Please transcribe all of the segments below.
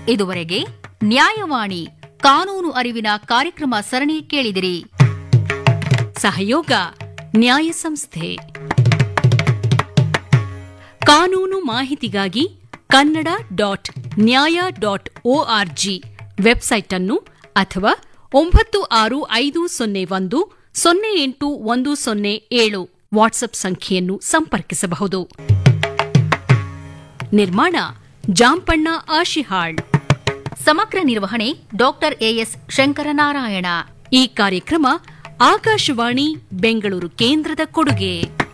ಇದುವರೆಗೆ ನ್ಯಾಯವಾಣಿ ಕಾನೂನು ಅರಿವಿನ ಕಾರ್ಯಕ್ರಮ ಸರಣಿ ಕೇಳಿದಿರಿ ಸಹಯೋಗ ನ್ಯಾಯ ಸಂಸ್ಥೆ ಕಾನೂನು ಮಾಹಿತಿಗಾಗಿ Kannada dot Nyaya dot ORG website ಅನ್ನು ಅಥವಾ ಒಂಬತ್ತು ಆರು ಐದು ಸೊನ್ನೆ ಒಂದು ಸೊನ್ನೆ ಎಂಟು ಒಂದು ಸೊನ್ನೆ ಏಳು ವಾಟ್ಸ್ಆಪ್ ಸಂಖ್ಯೆಯನ್ನು ಸಂಪರ್ಕಿಸಬಹುದು ನಿರ್ಮಾಣ ಜಾಂಪಣ್ಣ ಆಶಿಹಾಳ್ ಸಮಗ್ರ ನಿರ್ವಹಣೆ ಡಾಕ್ಟರ್ ಎಎಸ್ ಶಂಕರನಾರಾಯಣ ಈ ಕಾರ್ಯಕ್ರಮ ಆಕಾಶವಾಣಿ ಬೆಂಗಳೂರು ಕೇಂದ್ರದ ಕೊಡುಗೆ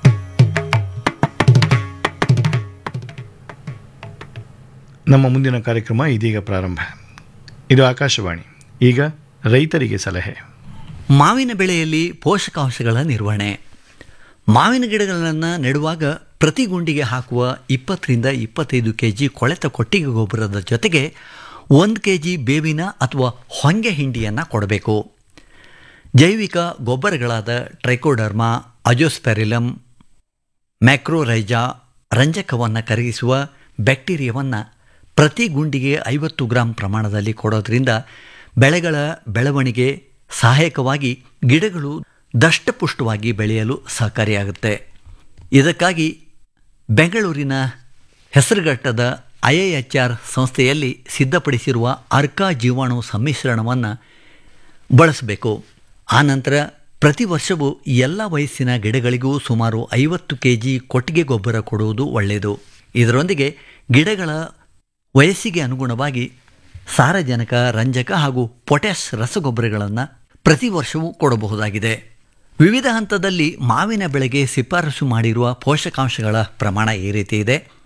ನಮ್ಮ ಮುಂದಿನ ಕಾರ್ಯಕ್ರಮ ಇದೀಗ ಪ್ರಾರಂಭ ಇದು ಆಕಾಶವಾಣಿ ಈಗ ರೈತರಿಗೆ ಸಲಹೆ ಮಾವಿನ ಬೆಳೆಯಲ್ಲಿ ಪೋಷಕಾಂಶಗಳ ನಿರ್ವಹಣೆ ಮಾವಿನ ಗಿಡಗಳನ್ನು ನೆಡುವಾಗ ಪ್ರತಿ ಗುಂಡಿಗೆ ಹಾಕುವ ಇಪ್ಪತ್ತರಿಂದ ಇಪ್ಪತ್ತೈದು ಕೆ ಜಿ ಕೊಳೆತ ಕೊಟ್ಟಿಗೆ ಗೊಬ್ಬರದ ಜೊತೆಗೆ ಒಂದು ಕೆ ಜಿ ಬೇವಿನ ಅಥವಾ ಹೊಂಗೆ ಹಿಂಡಿಯನ್ನು ಕೊಡಬೇಕು ಜೈವಿಕ ಗೊಬ್ಬರಗಳಾದ ಟ್ರೈಕೋಡರ್ಮಾ ಅಜೋಸ್ಪೆರಿಲಮ್ ಮ್ಯಾಕ್ರೋರೈಜಾ ರಂಜಕವನ್ನು ಕರಗಿಸುವ ಬ್ಯಾಕ್ಟೀರಿಯಾವನ್ನು ಪ್ರತಿ ಗುಂಡಿಗೆ ಐವತ್ತು ಗ್ರಾಂ ಪ್ರಮಾಣದಲ್ಲಿ ಕೊಡೋದ್ರಿಂದ ಬೆಳೆಗಳ ಬೆಳವಣಿಗೆ ಸಹಾಯಕವಾಗಿ ಗಿಡಗಳು ದಷ್ಟಪುಷ್ಟವಾಗಿ ಬೆಳೆಯಲು ಸಹಕಾರಿಯಾಗುತ್ತೆ ಇದಕ್ಕಾಗಿ ಬೆಂಗಳೂರಿನ ಹೆಸರುಘಟ್ಟದ ಐಎಎಚ್ಆರ್ ಸಂಸ್ಥೆಯಲ್ಲಿ ಸಿದ್ಧಪಡಿಸಿರುವ ಅರ್ಕಾ ಜೀವಾಣು ಸಮ್ಮಿಶ್ರಣವನ್ನು ಬಳಸಬೇಕು ಆನಂತರ ಪ್ರತಿ ವರ್ಷವೂ ಎಲ್ಲ ವಯಸ್ಸಿನ ಗಿಡಗಳಿಗೂ ಸುಮಾರು ಐವತ್ತು ಕೆ ಜಿ ಕೊಟ್ಟಿಗೆ ಗೊಬ್ಬರ ಕೊಡುವುದು ಒಳ್ಳೆಯದು ಇದರೊಂದಿಗೆ ಗಿಡಗಳ ವಯಸ್ಸಿಗೆ ಅನುಗುಣವಾಗಿ ಸಾರಜನಕ ರಂಜಕ ಹಾಗೂ ಪೊಟ್ಯಾಷ್ ರಸಗೊಬ್ಬರಗಳನ್ನು ಪ್ರತಿ ವರ್ಷವೂ ಕೊಡಬಹುದಾಗಿದೆ ವಿವಿಧ ಹಂತದಲ್ಲಿ ಮಾವಿನ ಬೆಳೆಗೆ ಶಿಫಾರಸು ಮಾಡಿರುವ ಪೋಷಕಾಂಶಗಳ ಪ್ರಮಾಣ ಈ ರೀತಿ ಇದೆ